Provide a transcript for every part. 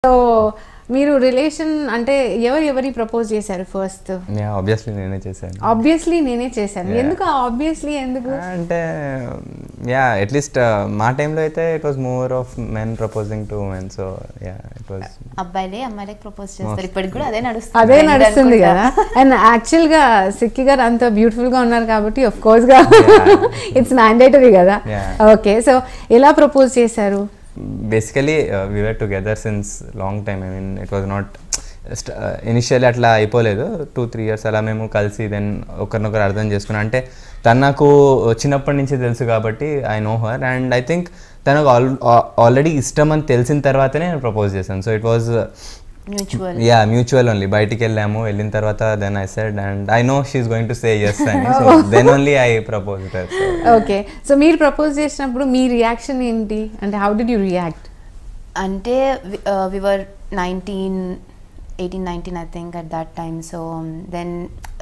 So మీరు relation అంటే ఎవరు ఎవరి ప్రపోజ్ చేశారు ఫస్ట్ ఆబ్వియస్లీ నేనే చేశాను ఆబ్వియస్లీ నేనే చేశాను Yeah. ఎందుకు ఆబ్వియస్లీ ఎందుకు అంటే యా అట్లీస్ట్ మా టైంలో అయితే it was more of men proposing to men so yeah it was అబ్బాయిలే అమ్మాయిలకి ప్రపోజ్ చేస్తారు ఇప్పటికి కూడా అదే నడుస్తుంది అదే Trend నడుస్తుంది అనుకుంటా. కదా అండ్ యాక్చువల్ గా సిక్కి గారు అంత బ్యూటిఫుల్ గా ఉన్నారు కాబట్టి ఆఫ్ కోర్స్ గా ఇట్స్ మ్యాండేటరీ కదా Yeah. ఓకే సో ఎలా ప్రపోజ్ చేశారు basically we are together since long time I mean it was not initially అట్లా అయిపోలేదు టూ త్రీ ఇయర్స్ అలా మేము కలిసి దెన్ ఒకరినొకరు అర్థం చేసుకున్నాం అంటే తను నాకు చిన్నప్పటి నుంచి తెలుసు కాబట్టి I know her and I think తనకు ఆల్ ఆల్రెడీ ఇష్టం అని తెలిసిన తర్వాతనే నేను ప్రపోజ్ చేశాను so it was mutual yeah mutual only బయటికి వెళ్ళాము వెళ్ళిన తర్వాత then I said and I know she is going to say yes అని so then only I propose okay so మీరు ప్రపోజ్ చేసినప్పుడు మీ రియాక్షన్ ఏంటి అంటే హౌ డిడ్ యూ రియాక్ట్ అంటే we were nineteen eighteen nineteen I think at that time so then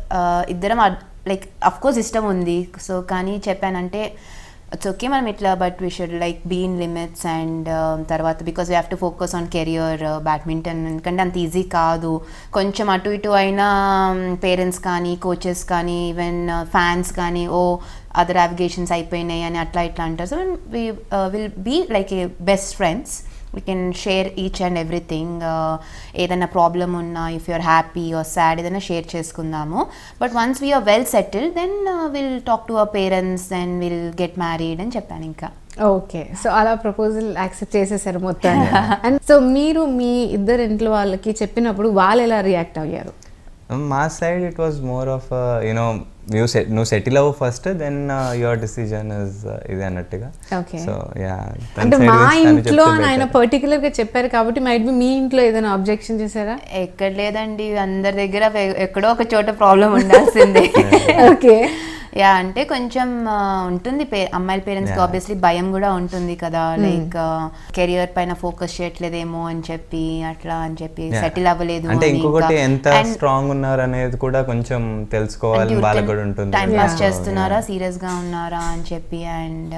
ఇద్దరం like of course ఇష్టం ఉంది సో కానీ చెప్పానంటే ఇట్స్ ఓకే మనం ఇట్లా but we should like be in limits and తర్వాత because we have to focus on career badminton ఎందుకంటే అంత ఈజీ కాదు కొంచెం అటు ఇటు అయినా పేరెంట్స్ కానీ కోచెస్ కానీ ఈవెన్ ఫ్యాన్స్ కానీ ఓ అదర్ అవిగేషన్స్ అయిపోయినాయి అని అట్లా ఇట్లా అంటారు so we will be like a best friends we can share each and everything ఏదైనా ప్రాబ్లమ్ ఉన్నా if you are happy or sad ఏదైనా షేర్ చేసుకుందాము but once we are well settle then will talk to our parents then will get married అని చెప్పాను ఇంకా okay so అలా proposal accept చేసేసారు మొత్తాన్ని అండ్ సో మీరు మీ ఇద్దరు ఇంట్లో వాళ్ళకి చెప్పినప్పుడు వాళ్ళు ఎలా రియాక్ట్ అయ్యారు మా side it was more of you know నువ్వు సెట్ నువ్వు సెటిల్ అవ్వు first then your decision is ఇది అన్నట్టుగా Okay. సో యా అంటే మా ఇంట్లో అని ఆయన పర్టికులర్ గా చెప్పారు కాబట్టి మైట్ బి మీ ఇంట్లో ఏదైనా అబ్జెక్షన్ చేశారా ఎక్కడ లేదండి అందరి దగ్గర ఎ- ఎక్కడో ఒక చోట ప్రాబ్లం ఉండాల్సిందే ఓకే యా అంటే కొంచెం ఆ, ఉంటుంది పే అమ్మాయిల పేరెంట్స్కి Yeah. ఆబ్వియస్లీ భయం కూడా ఉంటుంది కదా లైక్ కెరియర్ పైన ఫోకస్ చేయట్లేదేమో అని చెప్పి అట్లా అని చెప్పి సెటిల్ అవ్వలేదు అంటే అని ఇంకొకటి ఇంకా. ఎంత And స్ట్రాంగ్ ఉన్నారు అనేది కూడా కొంచెం తెలుసుకోవాలని వాళ్ళకి కూడా ఉంటుంది టైం పాస్ So, చేస్తున్నారా yeah. సీరియస్ గా ఉన్నారా అని చెప్పి అండ్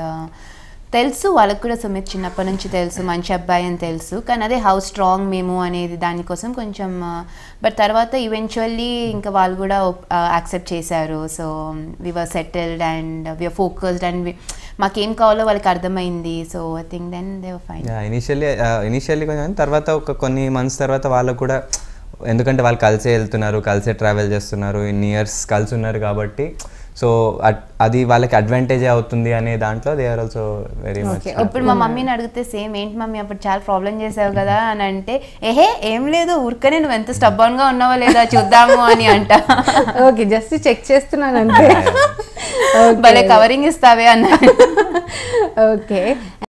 తెలుసు వాళ్ళకి కూడా సుమిత్ చిన్నప్పటి నుంచి తెలుసు మంచి అబ్బాయి అని తెలుసు కానీ అదే హౌ స్ట్రాంగ్ మేము అనేది దానికోసం కొంచెం బట్ తర్వాత ఈవెన్చువల్లీ ఇంకా వాళ్ళు కూడా యాక్సెప్ట్ చేశారు so we were settled and we are focused and మాకేం కావాలో వాళ్ళకి అర్థమైంది so I think then they fine initially initially కొంచెం తర్వాత ఒక కొన్ని మంత్స్ తర్వాత వాళ్ళకు కూడా ఎందుకంటే వాళ్ళు కలిసే వెళ్తున్నారు కలిసే ట్రావెల్ చేస్తున్నారు ఇన్ని ఇయర్స్ కలిసి ఉన్నారు కాబట్టి సో అది వాళ్ళకి అడ్వాంటేజ్ అవుతుంది అనే దాంట్లో they are also very much Okay. ఇప్పుడు మా మమ్మీని అడిగితే సేమ్ ఏంటి మమ్మీ అప్పుడు చాలా ప్రాబ్లం చేసావు కదా అని అంటే ఏహే ఏం లేదు ఊరికనే నువ్వు ఎంత stubborn గా ఉన్నావో లేదా చూద్దాము అని అంట ఓకే జస్ట్ చెక్ చేస్తున్నాను అంతే భలే కవరింగ్ ఇస్తావే అన్న ఓకే